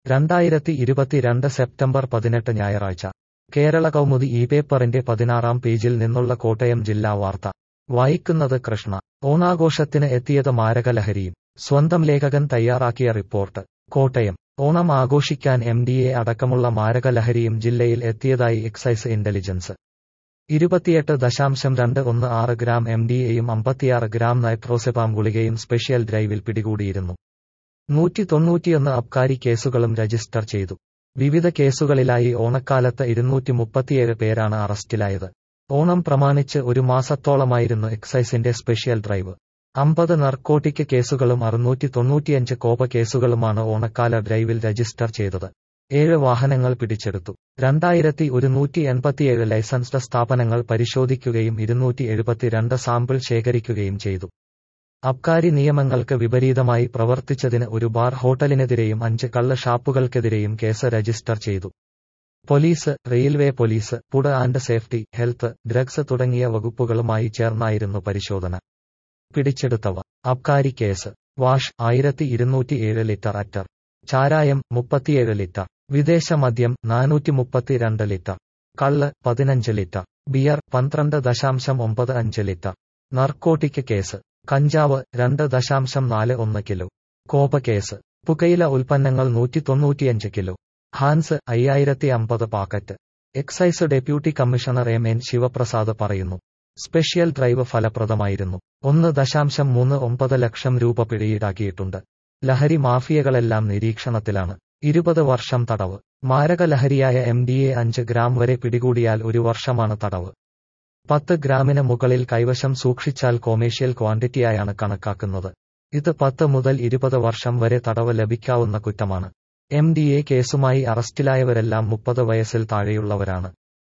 രണ്ടായിരത്തി ഇരുപത്തിരണ്ട് സെപ്റ്റംബർ പതിനെട്ട് ഞായറാഴ്ച കേരള കൗമുദി ഈ പേപ്പറിന്റെ പതിനാറാം പേജിൽ നിന്നുള്ള കോട്ടയം ജില്ലാ വാർത്ത വായിക്കുന്നത് കൃഷ്ണ ഓണാഘോഷത്തിന് എത്തിയത് മാരകലഹരിയും സ്വന്തം ലേഖകൻ തയ്യാറാക്കിയ റിപ്പോർട്ട് കോട്ടയം ഓണം ആഘോഷിക്കാൻ എം ഡി എ അടക്കമുള്ള മാരകലഹരിയും ജില്ലയിൽ എത്തിയതായി എക്സൈസ് ഇന്റലിജൻസ് ഇരുപത്തിയെട്ട് ദശാംശം രണ്ട് ഒന്ന് ആറ് ഗ്രാം എം ഡി എയും അമ്പത്തിയാറ് ഗ്രാം നൈട്രോസെപാം ഗുളികയും സ്പെഷ്യൽ ഡ്രൈവിൽ പിടികൂടിയിരുന്നു നൂറ്റി തൊണ്ണൂറ്റിയൊന്ന് അബ്കാരി കേസുകളും രജിസ്റ്റർ ചെയ്തു വിവിധ കേസുകളിലായി ഓണക്കാലത്ത് ഇരുന്നൂറ്റി മുപ്പത്തിയേഴ് പേരാണ് അറസ്റ്റിലായത് ഓണം പ്രമാണിച്ച് ഒരു മാസത്തോളമായിരുന്നു എക്സൈസിന്റെ സ്പെഷ്യൽ ഡ്രൈവ് അമ്പത് നർക്കോട്ടിക് കേസുകളും അറുന്നൂറ്റി തൊണ്ണൂറ്റിയഞ്ച് കോപ കേസുകളുമാണ് ഓണക്കാല ഡ്രൈവിൽ രജിസ്റ്റർ ചെയ്തത് ഏഴ് വാഹനങ്ങൾ പിടിച്ചെടുത്തു രണ്ടായിരത്തി ഒരുന്നൂറ്റി എൺപത്തിയേഴ് ലൈസൻസ്ഡ് സ്ഥാപനങ്ങൾ പരിശോധിക്കുകയും ഇരുന്നൂറ്റി എഴുപത്തിരണ്ട് സാമ്പിൾ ശേഖരിക്കുകയും ചെയ്തു അബ്കാരി നിയമങ്ങൾക്ക് വിപരീതമായി പ്രവർത്തിച്ചതിന് ഒരു ബാർ ഹോട്ടലിനെതിരെയും അഞ്ച് കള്ള് ഷാപ്പുകൾക്കെതിരെയും കേസ് രജിസ്റ്റർ ചെയ്തു police railway police food and safety health drugs തുടങ്ങിയ വകുപ്പുകളുമായി ചേർന്നായിരുന്നു പരിശോധന പിടിച്ചെടുത്തവ അബ്കാരി കേസ് വാഷ് ആയിരത്തി ഇരുന്നൂറ്റിയേഴ് ലിറ്റർ അറ്റർ ചാരായം മുപ്പത്തിയേഴ് ലിറ്റർ വിദേശ മദ്യം നാനൂറ്റി മുപ്പത്തിരണ്ട് ലിറ്റർ കള്ള് പതിനഞ്ച് ലിറ്റർ ബിയർ പന്ത്രണ്ട് ദശാംശം ഒമ്പത് അഞ്ച് ലിറ്റർ നർക്കോട്ടിക് കേസ് കഞ്ചാവ് രണ്ട് ദശാംശം നാല് ഒന്ന് കിലോ കോപ കേസ് പുകയില ഉൽപ്പന്നങ്ങൾ നൂറ്റി തൊണ്ണൂറ്റിയഞ്ച് കിലോ ഹാൻസ് അയ്യായിരത്തി അമ്പത് packet excise deputy commissioner M N Sivaprasad പറയുന്നു സ്പെഷ്യൽ ഡ്രൈവ് ഫലപ്രദമായിരുന്നു ഒന്ന് ദശാംശം മൂന്ന് ഒമ്പത് ലക്ഷം രൂപ പിഴയീടാക്കിയിട്ടുണ്ട് ലഹരി മാഫിയകളെല്ലാം നിരീക്ഷണത്തിലാണ് ഇരുപത് വർഷം തടവ് മാരക ലഹരിയായ എം ഡി എ അഞ്ച് ഗ്രാം വരെ പിടികൂടിയാൽ ഒരു വർഷമാണ് തടവ് പത്ത് ഗ്രാമിന് മുകളിൽ കൈവശം സൂക്ഷിച്ചാൽ കൊമേഴ്ഷ്യൽ ക്വാണ്ടിറ്റിയായാണ് കണക്കാക്കുന്നത് ഇത് പത്ത് മുതൽ ഇരുപത് വർഷം വരെ തടവ് ലഭിക്കാവുന്ന കുറ്റമാണ് എം ഡി എ കേസുമായി അറസ്റ്റിലായവരെല്ലാം മുപ്പത് വയസ്സിൽ താഴെയുള്ളവരാണ്